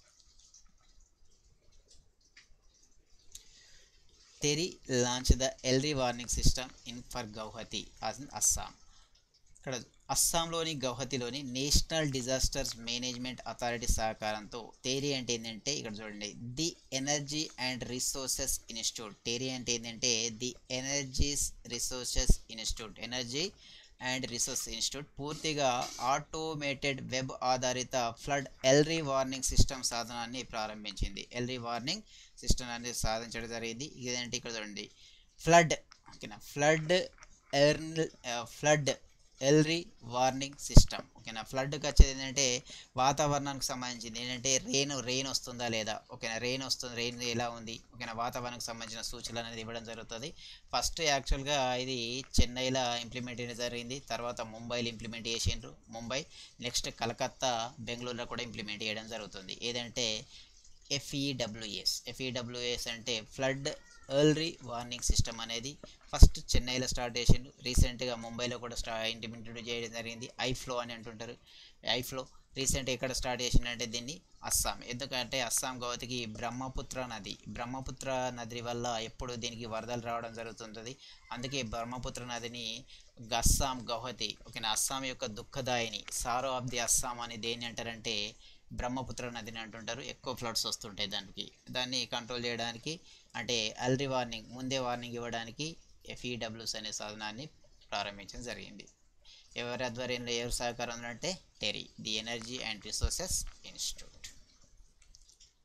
Speaker 1: TERI launch the early warning system in for Guwahati Assam ఇక్కడ అస్సాంలోని గౌహతిలోని నేషనల్ డిజాస్టర్స్ మేనేజ్మెంట్ అథారిటీ సహకారంతో టేరీ అంటే ఏంటంటే ఇక్కడ చూడండి the energy and resources institute TERI అంటే ఏంటంటే the energies resources institute energy and resource institute పూర్తిగా ఆటోమేటెడ్ వెబ్ ఆధారిత ఫ్లడ్ ఎల్రీ వార్నింగ్ సిస్టమ్ సాధనాన్ని ప్రారంభించింది ఎల్రీ వార్నింగ్ సిస్టమ్ అనేది సాధించడం జరిగింది ఇదేంటి ఇక్కడ చూడండి ఫ్లడ్ ఓకేనా ఫ్లడ్ ఎర్న్ ఫ్లడ్ ఎల్రీ వార్నింగ్ సిస్టమ్ ఓకేనా ఫ్లడ్కి వచ్చేది ఏంటంటే వాతావరణానికి సంబంధించింది ఏంటంటే రెయిన్ రెయిన్ వస్తుందా లేదా ఓకేనా రెయిన్ వస్తుంది రెయిన్ ఎలా ఉంది ఓకేనా వాతావరణానికి సంబంధించిన సూచనలు అనేది ఇవ్వడం జరుగుతుంది ఫస్ట్ యాక్చువల్గా ఇది చెన్నైలో ఇంప్లిమెంట్ చేయడం జరిగింది తర్వాత ముంబైలో ఇంప్లిమెంట్ చేసిండ్రు ముంబై నెక్స్ట్ కలకత్తా బెంగళూరులో కూడా ఇంప్లిమెంట్ చేయడం జరుగుతుంది ఏదంటే ఎఫ్ఈడబ్ల్యూఎస్ ఎఫ్ఈడబ్ల్యూఎస్ అంటే ఫ్లడ్ ఎర్లీ వార్నింగ్ సిస్టమ్ అనేది ఫస్ట్ చెన్నైలో స్టార్ట్ చేసిండు రీసెంట్గా ముంబైలో కూడా స్టా ఇంప్లిమెంట్ చేయడం జరిగింది ఐఫ్లో అని అంటుంటారు ఐఫ్లో రీసెంట్ ఎక్కడ స్టార్ట్ చేసిండంటే దీన్ని అస్సాం ఎందుకంటే అస్సాం గౌతికి బ్రహ్మపుత్ర నది బ్రహ్మపుత్ర నది వల్ల ఎప్పుడు దీనికి వరదలు రావడం జరుగుతుంటుంది అందుకే బ్రహ్మపుత్ర నదిని అస్సాం గౌహతి ఓకేనా అస్సాం యొక్క దుఃఖదాయిని సారో ఆఫ్ ది అస్సాం అని దేన్ని అంటారంటే బ్రహ్మపుత్ర నదిని అంటుంటారు ఎక్కువ ఫ్లడ్స్ వస్తుంటాయి దానికి దాన్ని కంట్రోల్ చేయడానికి అంటే అల్రీ వార్నింగ్ ముందే వార్నింగ్ ఇవ్వడానికి ఎఫ్ఈడబ్ల్యూస్ అనే సాధనాన్ని ప్రారంభించడం జరిగింది ఎవరి ఆధ్వర్యంలో ఎవరు సహకారం అంటే TERI the energy and resources institute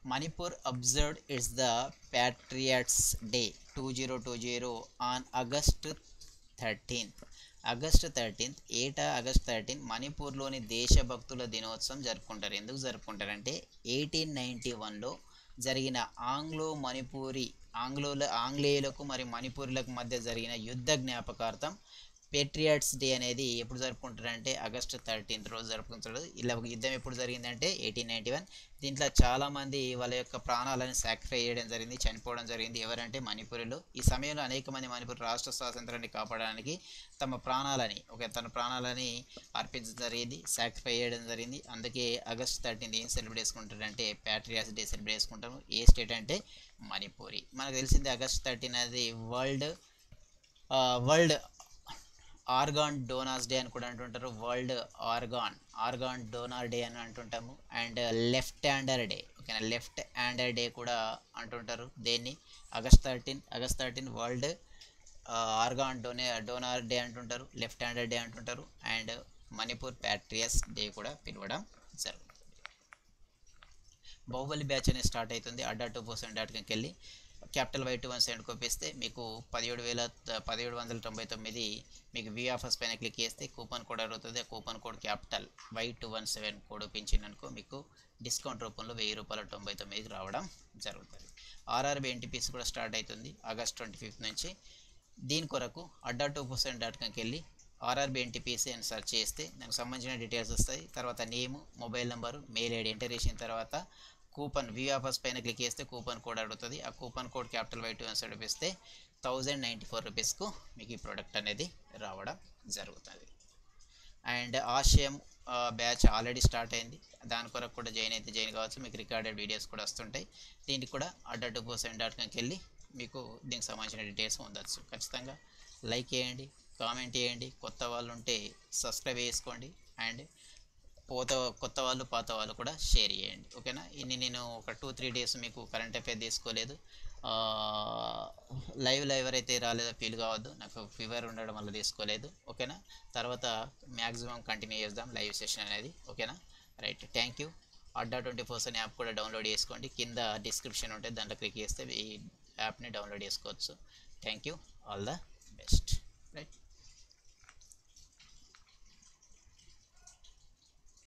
Speaker 1: Manipur observed its the patriots day two zero two zero on August thirteenth August thirteenth ఏటా ఆగస్ట్ థర్టీన్త్ మణిపూర్లోని దేశభక్తుల దినోత్సవం జరుపుకుంటారు ఎందుకు జరుపుకుంటారంటే ఎయిటీన్ నైంటీ వన్లో జరిగిన ఆంగ్లో మణిపూరి ఆంగ్లోల ఆంగ్లేయులకు మరియు మణిపూరులకు మధ్య జరిగిన యుద్ధ జ్ఞాపకార్థం పేట్రియాట్స్ డే అనేది ఎప్పుడు జరుపుకుంటారంటే ఆగస్టు థర్టీన్త్ రోజు జరుపుకుంటారు ఇలా యుద్ధం ఎప్పుడు జరిగిందంటే ఎయిటీన్ నైంటీ వన్ దీంట్లో చాలామంది వాళ్ళ యొక్క ప్రాణాలను సాక్రిఫై చేయడం జరిగింది చనిపోవడం జరిగింది ఎవరంటే మణిపూరిలో ఈ సమయంలో అనేక మంది మణిపూర్ రాష్ట్ర స్వాతంత్రాన్ని కాపాడడానికి తమ ప్రాణాలని ఒక తన ప్రాణాలని అర్పించడం జరిగింది సాక్రిఫై చేయడం జరిగింది అందుకే ఆగస్ట్ థర్టీన్త్ ఏం సెలబ్రేట్ చేసుకుంటారంటే ప్యాట్రియాస్ డే సెలబ్రేట్ చేసుకుంటారు ఏ స్టేట్ అంటే మణిపూరి మనకు తెలిసింది ఆగస్ట్ థర్టీన్ అది world world organ donors day అని కూడా అంటుంటారు world organ organ donor day అని అంటుంటాము అండ్ లెఫ్ట్ హ్యాండర్ డే ఓకేనా లెఫ్ట్ హ్యాండర్ డే కూడా అంటుంటారు దేన్ని August thirteen August thirteen world organ డోనే డోనార్ డే అంటుంటారు లెఫ్ట్ హ్యాండర్ డే అంటుంటారు అండ్ మణిపూర్ ప్యాట్రియస్ డే కూడా పిలవడం జరుగుతుంది బాహుబలి బ్యాచ్ అనేది స్టార్ట్ అవుతుంది అడ్డా టూ పర్సెంట్ డాట్ కామ్కి వెళ్ళి capital Y two one seven కొప్పిస్తే మీకు పదిహేడు వేల పదిహేడు వందల తొంభై తొమ్మిది మీకు వి ఆఫర్స్ పైన క్లిక్ చేస్తే కూపన్ కోడ్ అడుగుతుంది ఆ coupon code capital Y two one seven code పెంచిననుకో మీకు డిస్కౌంట్ రూపంలో వెయ్యి రూపాయల తొంభై తొమ్మిదికి రావడం జరుగుతుంది ఆర్ఆర్బి ఎన్టీపీసీ కూడా స్టార్ట్ అవుతుంది ఆగస్ట్ ట్వంటీ ఫిఫ్త్ నుంచి దీని కొరకు అడ్డా టూ పర్సెంట్ డాట్ కామ్కి వెళ్ళి ఆర్ఆర్బి ఎన్టీపీసీ అని సెర్చ్ చేస్తే దానికి సంబంధించిన డీటెయిల్స్ వస్తాయి తర్వాత name mobile number mail ID enter చేసిన తర్వాత కూపన్ వ్యూ ఆఫర్స్ పైన క్లిక్ చేస్తే కూపన్ కోడ్ అడుగుతుంది ఆ coupon code capital Y two అని చూపిస్తే థౌజండ్ నైంటీ ఫోర్ రూపీస్కు మీకు ఈ ప్రోడక్ట్ అనేది రావడం జరుగుతుంది అండ్ ఆశయం బ్యాచ్ ఆల్రెడీ స్టార్ట్ అయింది దాని కొరకు కూడా జాయిన్ అయితే జాయిన్ కావచ్చు మీకు రికార్డెడ్ వీడియోస్ కూడా వస్తుంటాయి దీనికి కూడా అడ్డా టూ పర్సెంట్ డాట్ కామ్కి వెళ్ళి మీకు దీనికి సంబంధించిన డీటెయిల్స్ పొందవచ్చు ఖచ్చితంగా లైక్ చేయండి కామెంట్ చేయండి కొత్త వాళ్ళు ఉంటే సబ్స్క్రైబ్ చేసుకోండి అండ్ పోత కొత్త వాళ్ళు పాత వాళ్ళు కూడా షేర్ చేయండి ఓకేనా ఇన్ని నేను ఒక టూ త్రీ డేస్ మీకు కరెంట్ అఫేర్ తీసుకోలేదు లైవ్లో ఎవరైతే రాలేదో ఫీల్ కావద్దు నాకు ఫీవర్ ఉండడం వల్ల తీసుకోలేదు ఓకేనా తర్వాత మ్యాక్సిమం కంటిన్యూ చేద్దాం లైవ్ సెషన్ అనేది ఓకేనా right thank you Adda twenty percent app కూడా డౌన్లోడ్ చేసుకోండి కింద డిస్క్రిప్షన్ ఉంటుంది దాంట్లో క్లిక్ చేస్తే ఈ యాప్ని డౌన్లోడ్ చేసుకోవచ్చు థ్యాంక్ యూ ఆల్ ద